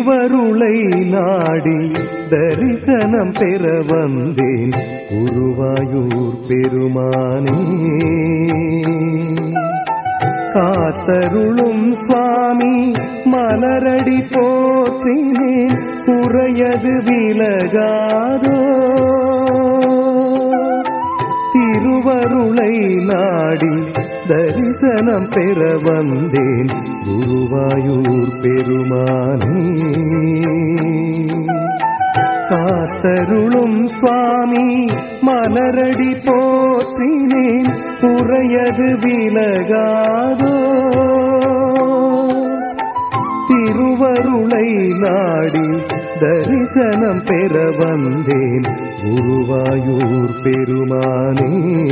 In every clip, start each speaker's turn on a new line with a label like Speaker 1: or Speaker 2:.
Speaker 1: திருவருளை நாடி தரிசனம் பெற வந்தேன் குருவாயூர் பெருமானே காத்தருளும் சுவாமி மலரடி போற்றினேன் குறையது விலகாதோ திருவருளை நாடி தரிசனம் பெற வந்தேன் குருவாயூர் பெருமானே காத்தருளும் சுவாமி மலரடி போற்றினேன் குறையது விலகாதோ திருவருளை நாடி தரிசனம் பெற வந்தேன் குருவாயூர் பெருமானே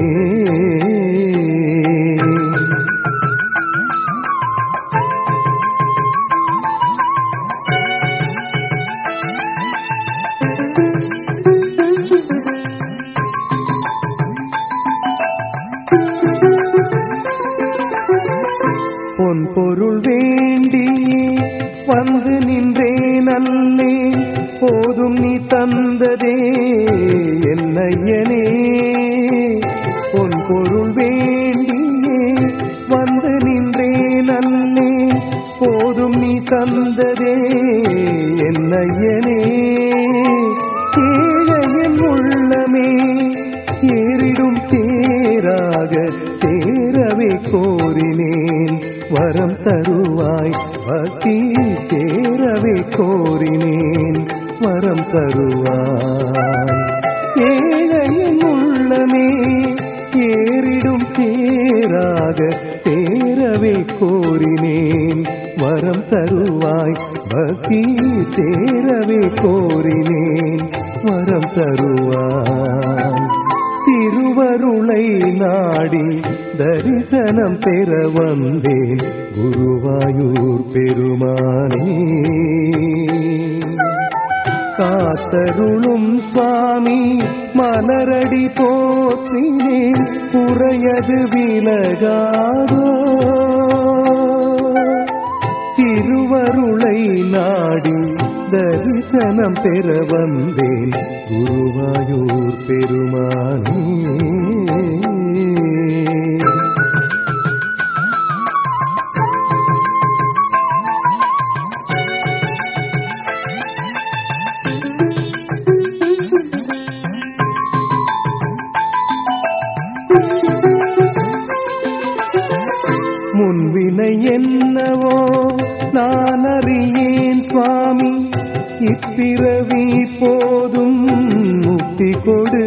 Speaker 1: பொன் பொருள் வேண்டியே வந்து நின்றேன் அல்லே போதும் நீ தந்ததே என்னையனே பொன் பொருள் வேண்டியே வந்து நின்றேன் அல்லே போதும் நீ தந்ததே என்னையனே ஏழையன் உள்ளமே ஏறிடும் தேராக சேரவே கோரினேன் வரம் தருவாய் பக்தி சேரவே கோரினேன் வரம் தருவாய் ஏழையின் உள்ளமே ஏறிடும் தேராக சேரவே கோரினேன் வரம் தருவாய் பக்தி சேரவே கோரினேன் வரம் தருவாய் திருவருளை நாடி தரிசனம் பெற வந்தேன் குருவாயூர் பெருமானே காத்தருளும் சுவாமி மலரடி போற்றினேன் குறையது விலகாதோ திருவருளை நாடி தரிசனம் பெற வந்தேன் குருவாயூர் பெருமானே முன்வினை என்னவோ நான் அறியேன் சுவாமி இப்பிறவி போதும் முக்தி கொடு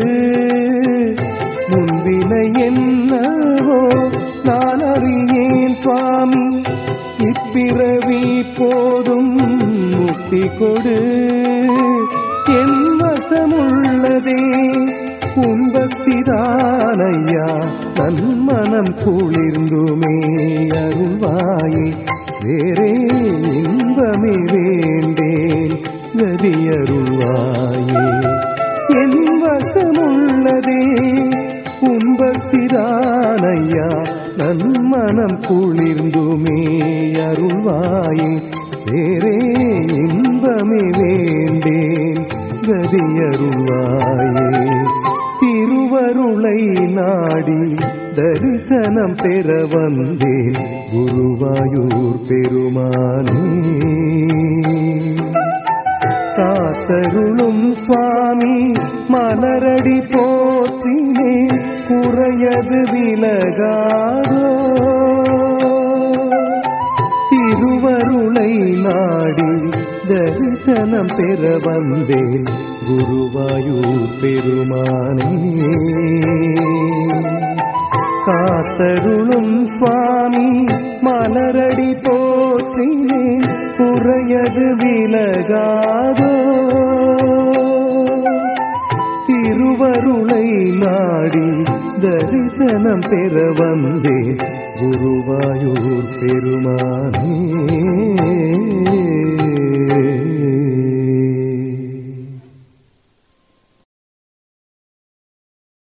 Speaker 1: முன்வினை என்னவோ நான் அறியேன் சுவாமி இப்பிறவி போதும் முக்தி கொடு என் வசமுள்ளதே உன் பக்திதானையா தன் மனம் குளிர்ந்துமே அருள்வாயே வேறே இன்பமே வேண்டேன் கதியருள்வாயே என் வசமுள்ளதே உன் பக்திதானையா நன் மனம் குளிர்ந்துமே அருள்வாயே வேறே இன்பமே வேண்டேன் கதியருள்வாயே திருவருளை நாடி தரிசனம் பெற வந்தேன் குருவாயூர் பெருமானே காத்தருளும் சுவாமி மலரடி போற்றினேன் குறையது விலகாதோ திருவருளை நாடி தரிசனம் பெற வந்தேன் குருவாயூர் பெருமானே காத்தருளும் சுவாமி மலரடி போற்றினேன் குறையது விலகாதோ திருவருளை நாடி தரிசனம் பெற வந்தேன் குருவாயூர் பெருமானே